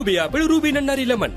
Ruby apple, Ruby Nannari lemon.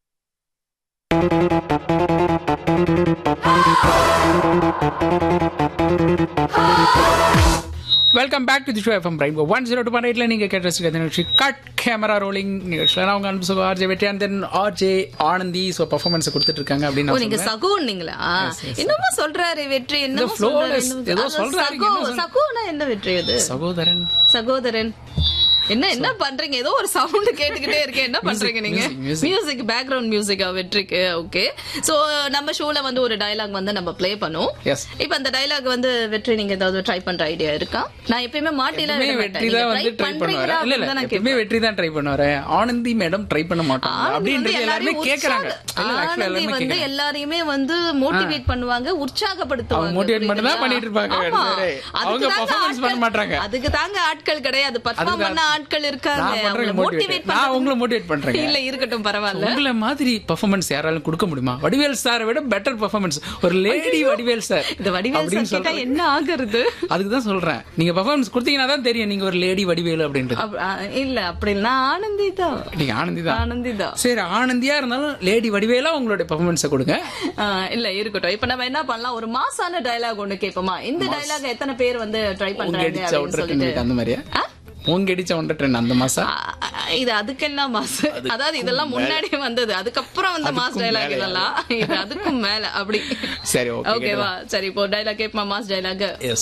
Welcome back to the show FM brain one zero two point எயிட்ல நீங்க கேட்டு ரசிக்கிறது நிகழ்ச்சி cut camera rolling நிகழ்ச்சியில் நான் உங்க அனுப்பு RJ Vetri and then RJ Anandhi so performance கொடுத்துட்டு இருக்காங்க அப்படின்னு ஓ நான் நீங்க சொல்றேன். சகுன்னீங்களா Yes, yes. என்னமோ சொல்றாரு வெற்றி என்னமோ flawless. சொல்றாரு என்னமோ- ஏதோ அது சொல்றாரு, சகோ என்ன சொல்ற- சகோனா என்ன வெற்றி அது சகோதரன் சகோதரன் என்ன என்ன பண்றீங்க ஏதோ ஒரு சவுண்ட் கேட்டுக்கிட்டே இருக்கேன் என்ன பண்றீங்க நீங்க music, music. மியூசிக் பேக்ரவுண்ட் மியூசிக்கா வெற்றிக்கு ஓகே சோ நம்ம ஷோல வந்து ஒரு டயலாக் வந்து நம்ம ப்ளே பண்ணுவோம் Yes. இப்போ அந்த டயலாக் வந்து வெற்றி நீங்க ஏதாவது ட்ரை பண்ற ஐடியா இருக்கா நான் எப்பயுமே மாட்டில எப்பவுமே வெற்றி தான் வந்து ட்ரை பண்ணுவாரு இல்ல இல்ல எப்பவுமே வெற்றி தான் ட்ரை பண்ணுவாரு ஆனந்தி மேடம் ட்ரை பண்ண மாட்டாங்க அப்படின்றது எல்லாருமே கேக்குறாங்க இல்ல இல்ல, actually ஆனந்தி எல்லாருமே வந்து கேக்குறாங்க எல்லாரையுமே வந்து மோட்டிவேட் பண்ணுவாங்க உற்சாகப்படுத்துவாங்க அவங்க motivate மட்டும் தான் புரியுதுங்களா? பண்ணிட்டு இருப்பாங்க. ஆமா. வேற. அதுக்கு அவங்க தாங்க performance பண்ண ஆட்கள்- மாட்டாங்க. அதுக்கு தாங்க ஆட்கள் கிடையாது பர்ஃபார்ம் அதுக்கு பண்ண ஆட்கள் இருக்காங்க நான் பண்றேன் அவங்கள motivate. motivate நான் உங்களை பண்றது- motivate பண்றேங்க. இல்ல இருக்கட்டும் பரவாயில்ல உங்களை மாதிரி பெர்ஃபார்மன்ஸ் யாராலும் கொடுக்க முடியுமா வடிவேல் சாரை விட பெட்டர் பெர்ஃபார்மன்ஸ் ஒரு லேடி வடிவேல் சார் இந்த வடிவேல் அப்படின்னு சார் கேட்டா சொல்றேன். என்ன ஆகுறது அதுக்கு தான் சொல்றேன் நீங்க பெர்ஃபார்மன்ஸ் கொடுத்தீங்கன்னா தான் தெரியும் நீங்க ஒரு லேடி வடிவேலு அப்படின்றது அப்- ஆ, இல்ல அப்படின்னா ஆனந்தி தான் நீங்க ஆனந்தி தான் ஆனந்தி தான் சரி ஆனந்தியா இருந்தாலும் லேடி வடிவேலா உங்களுடைய பெர்ஃபார்மன்ஸை கொடுங்க ஆ, இல்ல இருக்கட்டும் இப்ப நம்ம என்ன பண்ணலாம் ஒரு மாசான டயலாக் ஒண்ணு கேட்போமா இந்த டயலாக் எத்தனை பேர் வந்து ட்ரை உங்க பண்றாங்க அடிச்ச அப்படின்னு ஒன்றரை சொல்லிட்டு ட்ரெண்ட் அந்த மாதிரியா ஆ? உங்க அடிச்ச ஒன்றரை ட்ரெண்ட் அந்த மாசம் ஆ, இது அதுக்கெல்லாம் மாஸ் அதாவது இதெல்லாம் முன்னாடி வந்தது அதுக்கப்புறம் வந்து மாஸ் அதுக்கும் டைலாக் மேல. இதெல்லாம் இது அதுக்கும் மேல அப்படி சரி ஓகே ஓகேவா சரி இப்போ டைலாக் கேட்பா மாஸ் டைலாக் எஸ்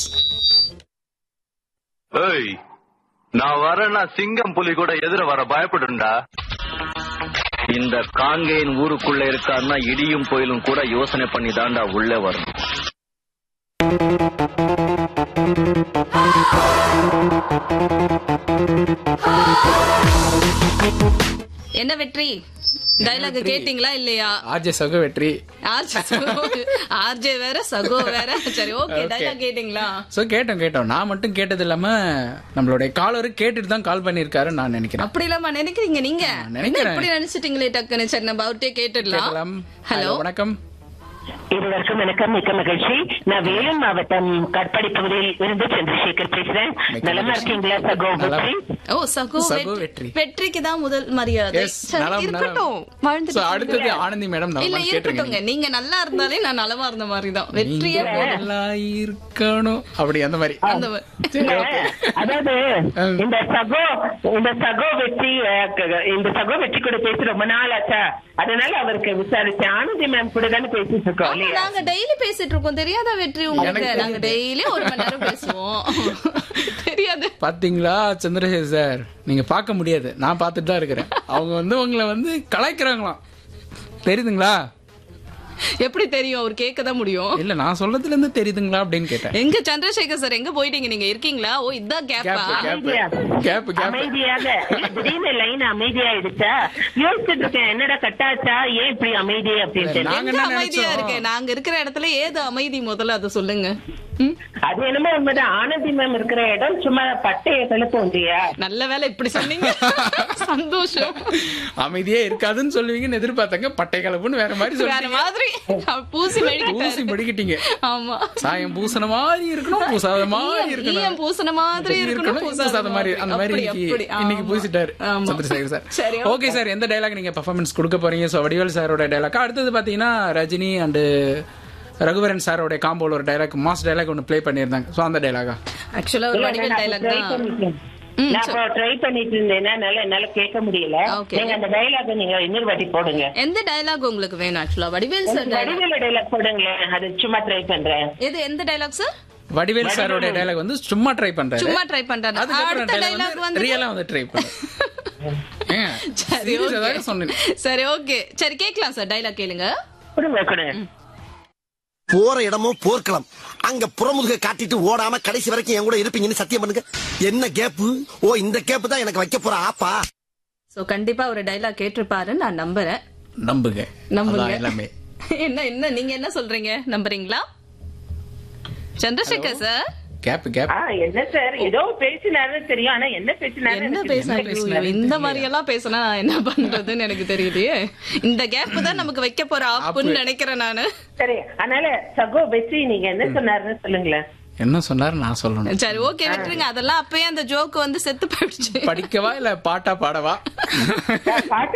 ஏய் நான் வரேன்னா சிங்கம் புலி கூட எதிர வர பயப்படுண்டா இந்த காங்கேயன் ஊருக்குள்ள இருக்காருன்னா இடியும் புயலும் கூட யோசனை பண்ணி தாண்டா உள்ளே வரும் என்ன வெற்றி டைலாக் கேட்டீங்களா இல்லையா ஆர்ஜே சக வெற்றி ஆர்ஜே ஆர்ஜே வேற சகோ வேற சரி ஓகே Okay. டைலாக் கேட்டீங்களா சோ கேட்டோம் கேட்டோம் நான் மட்டும் கேட்டது இல்லாம நம்மளுடைய காலரு கேட்டுட்டு தான் கால் பண்ணிருக்காரு நான் நினைக்கிறேன் அப்படி இல்லாம நினைக்கிறீங்க நீங்க என்ன நினைக்கிறேன். இப்படி நினைச்சிட்டீங்களே டக்குன்னு சரி நம்ம அவர்கிட்டயே கேட்டுடலாம் கேட்கலாம் ஹலோ Hello, வணக்கம் இருவருக்கும் வணக்கம் மிக்க மகிழ்ச்சி நான் வேலூர் மாவட்டம் கட்பாடி பகுதியில் இருந்து சந்திரசேகர் பேசுறேன் மிக்க நலமா மகிழ்ச்சி. இருக்கீங்களா சகோ நல்லா- வெற்றி ஓ சகோ சகோ வெற்றி வெற்றி. வெற்றிக்கு தான் முதல் மரியாதை எஸ் சரி, நலம் இருக்கட்டும் நலம் வாழ்ந்துட்டு So, அடுத்தது ஆனந்தி மேடம் இல்ல நல்லா கேட்டுருங்க இருக்கட்டும்ங்க நீங்க நல்லா இருந்தாலே நான் நலமா இருந்த மாதிரி தான் வெற்றியே போதும். நல்லா இருக்கணும் அப்படி அந்த மாதிரி அந்த மாதிரி. சரி, இல்ல, okay. அதாவது ம். இந்த சகோ இந்த சகோ வெற்றி அஹ், க- இந்த சகோ வெற்றி கூட பேசி ரொம்ப நாள் ஆச்சா அதனால அவருக்கு விசாரிச்சேன் ஆனந்தி மேம் கூட தானே பேசிட்டு இருக்கோம் ஆமா, இல்லையா நாங்க டெய்லி பேசிட்டு இருக்கோம் தெரியாதா வெற்றி உங்களுக்கு எனக்கு நாங்க டெய்லி ஒரு மணி நேரம் பேசுவோம் தெரியாது பாத்தீங்களா சந்திரசேகர் சார் நீங்க பார்க்க முடியாது நான் பார்த்துட்டு தான் இருக்கிறேன் அவங்க வந்து உங்களை வந்து கலாய்க்கிறாங்களாம் தெரியுதுங்களா எப்படி தெரியும் அவர் கேட்க தான் முடியும் இல்ல நான் சொல்றதுல இருந்து தெரியுதுங்களா அப்படின்னு கேட்டேன் எங்க சந்திரசேகர் சார் எங்க போயிட்டீங்க நீங்க இருக்கீங்களா ஓ இதான் கேப்பா கேப் கேப் அமைதியா. கேப் கேப் அமைதியாக இல்ல, திடீர்னு லைன் அமைதியாயிடுச்சா யோசிச்சுட்டு இருக்கேன் என்னடா கட்டாச்சா ஏன் இப்படி அமைதி அப்படின்ட்டு நாங்க எங்க என்ன அமைதியா நினைச்சோம்? இருக்கு நாங்க இருக்கிற இடத்துல ஏது அமைதி முதல்ல அதை சொல்லுங்க ம்? அது என்னமோ உண்மைதான் ஆனந்தி மேம் இருக்கிற இடம் சும்மா பட்டைய கலப்போம் இல்லையா நல்ல வேலை இப்படி சொன்னீங்க சந்தோஷம் அமைதியே இருக்காதுன்னு சொல்லுவீங்கன்னு எதிர்பார்த்தாங்க பட்டை கலப்புன்னு வேற மாதிரி வேற சொல்லிட்டீங்க மாதிரி பூசி ஊசி மெழுகிட்டாரு படிக்கிட்டீங்க ஆமா சாயம் பூசண மாதிரி இருக்கணும் பூசாத மாதிரி ஈயம் இருக்கணும் ஈயம் பூசின மாதிரி இருக்கணும் பூசாத மாதிரி அந்த மாதிரி அப்படி, இன்னைக்கு அப்படி. இன்னைக்கு ஆமா. பூசிட்டாரு ஆமா. சந்திரசேகர் சார் சரி ஓகே சார் எந்த டைலாக் நீங்க பெர்ஃபார்மன்ஸ் கொடுக்க போறீங்க சோ வடிவேல் சாரோட டைலாக் அடுத்தது பாத்தீங்கன்னா ரஜினி அண்ட் ரகுவரன் சாரோட காம்போல ஒரு டைலாக் மாஸ் டைலாக் ஒன்னு ப்ளே பண்ணியிருந்தாங்க சோ அந்த டைலாகா ஆக்சுவலா ஒரு இல்ல, வடிவேல் நான் டைலாக் try தான் பண்ணிட்டேன். ம், நான் இப்போ ட்ரை பண்ணிட்டு இருந்தேன்னா என்னால என்னால கேட்க முடியல Okay. நீங்க அந்த டைலாக் நீங்க இன்னொரு வாட்டி போடுங்க எந்த டைலாக் உங்களுக்கு வேணும் ஆக்சுவலா வடிவேல் சார் dialogue. வடிவேல டைலாக் போடுங்களேன் அது சும்மா ட்ரை பண்றேன் எது எந்த டைலாக் சார் வடிவேல் சாரோட டைலாக் வந்து சும்மா ட்ரை பண்றாரு சும்மா ட்ரை பண்றாரு அதுக்கப்புறம் அடுத்த டைலாக் டைலாக் வந்து வந்து ரியலா வந்து ட்ரை பண்ணு சரி Serious ஆ okay. தான் சொன்னேன் சரி ஓகே சரி கேக்கலாம் சார் டைலாக் கேளுங்க கொடுங்க கொடுங்க போற இடமும் போர்க்களம் அங்க புறமுதுக காட்டிட்டு ஓடாம கடைசி வரைக்கும் என் கூட இருப்பீங்கன்னு சத்தியம் பண்ணுங்க என்ன கேப்பு ஓ இந்த கேப்பு தான் எனக்கு வைக்க போற ஆப்பா சோ கண்டிப்பா ஒரு டைலாக் கேட்டிருப்பாரு நான் நம்புறேன் நம்புங்க நம்புங்க அதான் எல்லாமே என்ன என்ன நீங்க என்ன சொல்றீங்க நம்புறீங்களா சந்திரசேகர் சார் கேப் கேப் ஆ என்ன சார் ஏதோ பேசினாரு தெரியும் ஆனா என்ன பேசினாரு என்ன எனக்கு பேசினா பேசினாருன்னு இந்த தெரியல. மாதிரி எல்லாம் பேசினா நான் என்ன பண்றதுன்னு எனக்கு தெரியலையே இந்த கேப் தான் நமக்கு வைக்க போற ஆப்புன்னு நினைக்கிறேன் நானு சரி அதனால சகோ வெற்றி நீங்க என்ன சொன்னாருன்னு சொல்லுங்களேன் என்ன சொன்னாரு நான் சொல்லணும் சரி ஓகே விட்டுருங்க அதெல்லாம் அப்பயே அந்த ஜோக் வந்து செத்து போயிடுச்சு படிக்கவா இல்ல பாட்டா பாடவா பாட்டு